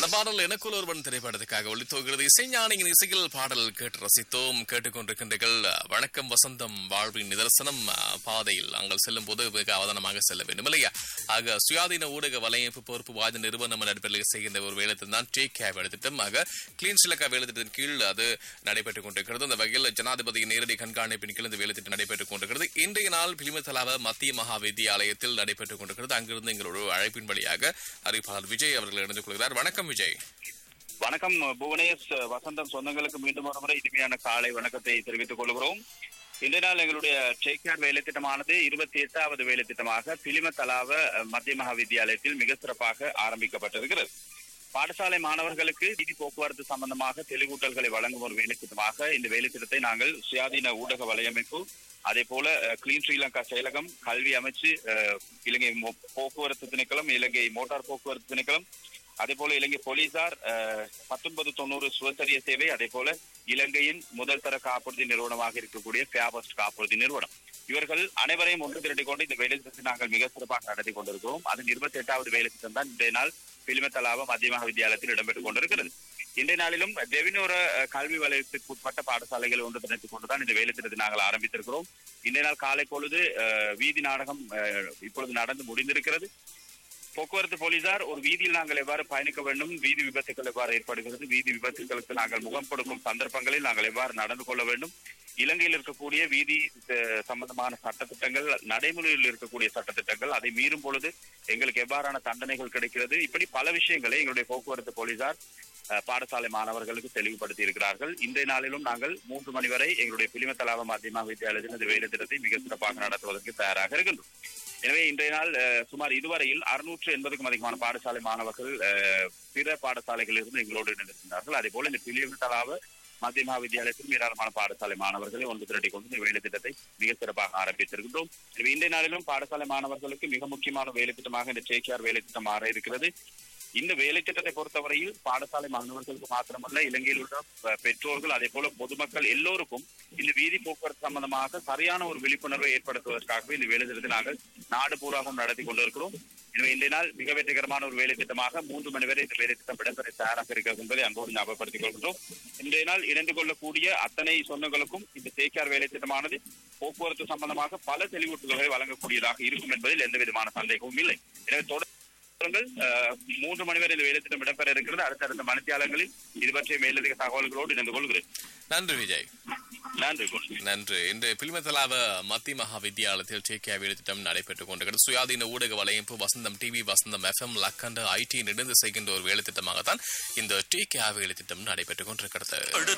பாடல் எனக்குள் ஒருவன் திரைப்படத்துக்காக ஒளித்தோகிறது இசைஞானியின் இசையில் பாடல் கேட்டு ரசித்தோம் கேட்டுக்கொண்டிருக்கின்றீர்கள் வணக்கம் வசந்தம் வாழ்வின் நிதர்சனம் அஹ், பாதையில் நாங்கள் செல்லும் போது மிக அவதானமாக செல்ல வேண்டும் இல்லையா ஆக சுயாதீன ஊடக வலையமைப்பு பொறுப்பு வாய்ந்த நிறுவனம் நடைபெற செய்கின்ற ஒரு வேலைத்திட்டம் தான் டேக் கேர் வேலைத்திட்டம் ஆக கிளீன் ஸ்ரீலங்கா வேலைத்திட்டத்தின் கீழ் அது நடைபெற்றுக் கொண்டிருக்கிறது அந்த வகையில் ஜனாதிபதியின் நேரடி கண்காணிப்பின் கீழ் இந்த வேலைத்திட்டம் நடைபெற்றுக் கொண்டிருக்கிறது இன்றைய நாள் பிலிமத்தலாவ மத்திய மகா வித்தியாலயத்தில் நடைபெற்றுக் கொண்டிருக்கிறது அங்கிருந்து எங்களோட அழைப்பின் வழியாக அறிவிப்பாளர் விஜய் அவர்கள் இணைந்து கொள்கிறார் வணக்கம் விஜய் வணக்கம் புவனேஷ் வசந்தம் சொந்தங்களுக்கு மீண்டும் ஒரு முறை இனிமையான காலை வணக்கத்தை தெரிவித்துக் கொள்கிறோம் இன்றைய நாள் எங்களுடைய டேக்யார் வேலை திட்டமானது இருபத்தி எட்டாவது வேலை திட்டமாக பிலிம தலாவ மத்திய மகா வித்தியாலயத்தில் மிக சிறப்பாக ஆரம்பிக்கப்பட்டிருக்கிறது பாடசாலை மாணவர்களுக்கு நிதி போக்குவரத்து சம்பந்தமாக தெளிவூட்டல்களை வழங்கும் ஒரு வேலை திட்டமாக இந்த வேலை திட்டத்தை நாங்கள் சுயாதீன ஊடக வலையமைப்பு அதே போல அஹ், கிளீன் ஸ்ரீலங்கா செயலகம் கல்வி அமைச்சு அஹ், இலங்கை மோ- போக்குவரத்து திணைக்களம் இலங்கை மோட்டார் போக்குவரத்து திணைக்களம் அதே போல இலங்கை போலீசார் பத்தொன்பது தொண்ணூறு சுவசரிய சேவை அதே போல இலங்கையின் முதல் தர காப்புறுதி நிறுவனமாக இருக்கக்கூடிய ஃபேபஸ்ட் காப்புறுதி நிறுவனம் இவர்கள் அனைவரையும் ஒன்று திரட்டி கொண்டு இந்த வேலை திட்டத்தை நாங்கள் மிக சிறப்பாக நடத்தி கொண்டிருக்கிறோம் அதன் இருபத்தி எட்டாவது வேலை திட்டம் தான் இன்றைய நாள் பிலிமத்தலாவ மத்திய மகா வித்தியாலயத்தில் இடம்பெற்றுக் கொண்டிருக்கிறது இன்றைய நாளிலும் தெவினூர அஹ், கல்வி வலயத்துக்கு உட்பட்ட பாடசாலைகள் ஒன்று திரட்டிக் கொண்டுதான் இந்த வேலை திட்டத்தை நாங்கள் ஆரம்பித்திருக்கிறோம் இன்றைய நாள் காலை பொழுது அஹ், வீதி நாடகம் அஹ், இப்பொழுது நடந்து முடிந்திருக்கிறது போக்குவரத்து போலீசார் ஒரு வீதியில் நாங்கள் எவ்வாறு பயணிக்க வேண்டும் வீதி விபத்துகள் எவ்வாறு ஏற்படுகிறது வீதி விபத்துகளுக்கு நாங்கள் முகம் கொடுக்கும் சந்தர்ப்பங்களில் நாங்கள் எவ்வாறு நடந்து கொள்ள வேண்டும் இலங்கையில் இருக்கக்கூடிய வீதி அஹ், சம்பந்தமான சட்டத்திட்டங்கள் நடைமுறையில் இருக்கக்கூடிய சட்டத்திட்டங்கள் அதை மீறும் பொழுது எங்களுக்கு எவ்வாறான தண்டனைகள் கிடைக்கிறது இப்படி பல விஷயங்களை எங்களுடைய போக்குவரத்து போலீசார் அஹ், பாடசாலை மாணவர்களுக்கு தெளிவுபடுத்தி இருக்கிறார்கள் இன்றைய நாளிலும் நாங்கள் மூன்று மணி வரை எங்களுடைய பிலிமத்தலாவ மத்தியமா வித்தியாலயத்தில் இந்த வேலை திட்டத்தை மிக சிறப்பாக நடத்துவதற்கு தயாராக இருக்கின்றோம் எனவே இன்றைய நாள் அஹ், சுமார் இதுவரையில் அறுநூற்று எண்பதுக்கும் அதிகமான பாடசாலை மாணவர்கள் அஹ், பிற பாடசாலைகளில் இருந்து எங்களோடு இணைந்திருக்கிறார்கள் அதே போல இந்த பிலியமிட்டலாவ மத்திய மகா வித்தியாலயத்திலும் ஏராளமான பாடசாலை மாணவர்களை ஒன்று திரட்டி கொண்டு இந்த வேலை திட்டத்தை மிக சிறப்பாக ஆரம்பித்திருக்கின்றோம் எனவே இன்றைய நாளிலும் பாடசாலை மாணவர்களுக்கு மிக முக்கியமான வேலை திட்டமாக இந்த சேக்கியார் வேலை திட்டம் மாற இருக்கிறது இந்த வேலை திட்டத்தை பொறுத்தவரையில் பாடசாலை மாணவர்களுக்கு மாத்திரமல்ல இலங்கையில் உள்ள அஹ், பெற்றோர்கள் அதே போல பொதுமக்கள் எல்லோருக்கும் இந்த வீதி போக்குவரத்து சம்பந்தமாக சரியான ஒரு விழிப்புணர்வை ஏற்படுத்துவதற்காகவே இந்த வேலை திட்டத்தை நாங்கள் நாடு பூராகவும் நடத்தி கொண்டிருக்கிறோம் எனவே இன்றைய நாள் மிக வெற்றிகரமான ஒரு வேலை திட்டமாக மூன்று மணி வரை இந்த வேலை திட்டம் இடம்பெற தயாராக இருக்கிறது என்பதை அன்போடு ஞாபகப்படுத்திக் கொள்கின்றோம் இன்றைய நாள் இணைந்து கொள்ளக்கூடிய அத்தனை சொந்தங்களுக்கும் இந்த தேக்கியார் வேலை திட்டமானது போக்குவரத்து சம்பந்தமாக பல தெளிவூட்டுகளை வழங்கக்கூடியதாக இருக்கும் என்பதில் எந்த விதமான சந்தேகமும் இல்லை எனவே தொடர் தொடருங்கள். அஹ், மூன்று மணி வரை இந்த வேலை திட்டம் இடம்பெற இருக்கிறது அடுத்தடுத்த மணித்தியாலங்களில் இது பற்றிய மேலதிக தகவல்களோடு இணைந்து கொள்கிறேன் நன்றி விஜய் நன்றி குண் நன்று இன்று பிலிமத்தலாவ மத்திய மகா வித்தியாலயத்தில் சேக்கியா வேலை திட்டம் நடைபெற்றுக் கொண்டிருக்கிறது சுயாதீன ஊடக வலையமைப்பு வசந்தம் டிவி வசந்தம் எஃப்எம் லக்கண்ட ஐடி இணைந்து செய்கின்ற ஒரு வேலை திட்டமாகத்தான் இந்த டேக்கியா வேலை திட்டம் நடைபெற்றுக் கொண்டிருக்கிறது